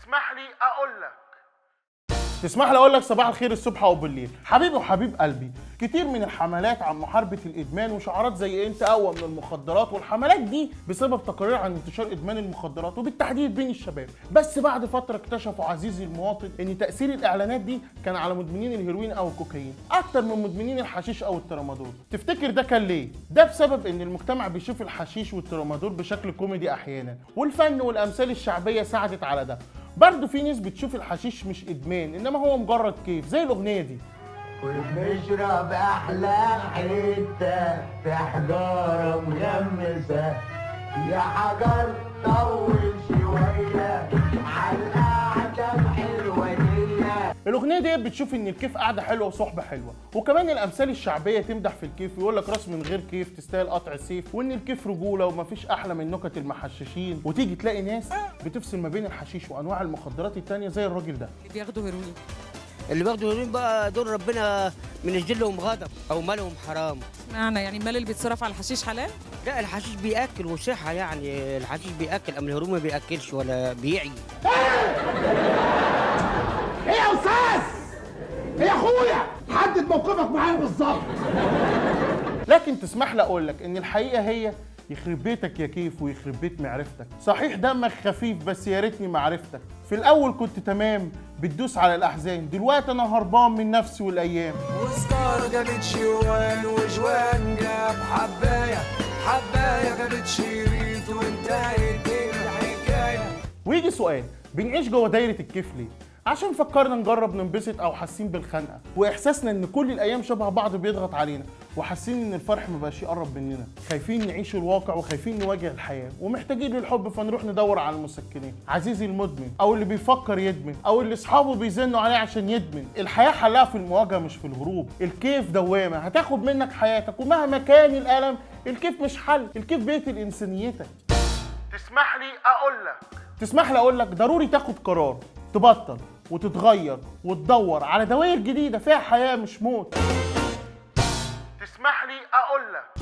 تسمح لي اقول لك تسمح لي اقول لك صباح الخير الصبح او بالليل حبيبي وحبيب قلبي كتير من الحملات عن محاربه الادمان وشعارات زي انت اقوى من المخدرات والحملات دي بسبب تقارير عن انتشار ادمان المخدرات وبالتحديد بين الشباب بس بعد فتره اكتشفوا عزيزي المواطن ان تاثير الاعلانات دي كان على مدمنين الهيروين او الكوكايين اكتر من مدمنين الحشيش او الترامادول تفتكر ده كان ليه ده بسبب ان المجتمع بيشوف الحشيش والترامادول بشكل كوميدي احيانا والفن والامثال الشعبيه ساعدت على ده برضه في ناس بتشوف الحشيش مش ادمان انما هو مجرد كيف زي الاغنيه دي ونشرب احلى حته في حجاره مغمسه يا حجر طول شويه على القعده الحلوه دي الاغنيه دي بتشوف ان الكيف قاعده حلوه وصحبه حلوه وكمان الامثال الشعبيه تمدح في الكيف ويقول لك راس من غير كيف تستاهل قطع السيف وان الكيف رجوله ومفيش احلى من نكت المحششين وتيجي تلاقي ناس بتفصل ما بين الحشيش وانواع المخدرات التانية زي الراجل ده اللي بياخدوا هيروين اللي بياخدوا هيروين بقى دول ربنا منزل لهم غضب او مالهم حرام معنى يعني المال اللي بيتصرف على الحشيش حلال لا الحشيش بياكل وصحه يعني الحشيش بياكل اما الهيروين ما بياكلش ولا بيعي ايه يا استاذ ايه يا اخويا حدد موقفك معايا بالظبط لكن تسمح لي اقول لك ان الحقيقه هي يخرب بيتك يا كيف ويخرب بيت معرفتك صحيح دمك خفيف بس يا ريتني معرفتك في الاول كنت تمام بتدوس على الاحزان دلوقتي انا هربان من نفسي والايام وسكارة جابت شوان وجوان جاب حباية حباية جابت شريط وانتهت الحكاية ويجي سؤال بنعيش جوه دايره الكيف ليه عشان فكرنا نجرب ننبسط او حاسين بالخنقه واحساسنا ان كل الايام شبه بعض بيضغط علينا وحاسين ان الفرح مبقاش يقرب مننا خايفين نعيش الواقع وخايفين نواجه الحياه ومحتاجين للحب فنروح ندور على المسكنات عزيزي المدمن او اللي بيفكر يدمن او اللي اصحابه بيزنوا عليه عشان يدمن الحياه حلها في المواجهه مش في الهروب الكيف دوامه هتاخد منك حياتك ومهما كان الالم الكيف مش حل الكيف بيقتل انسانيتك تسمح لي اقول لك تسمح لي اقول لك ضروري تاخد قرار تبطل وتتغير وتدور على دوائر جديده فيها حياه مش موت تسمح لي اقول لك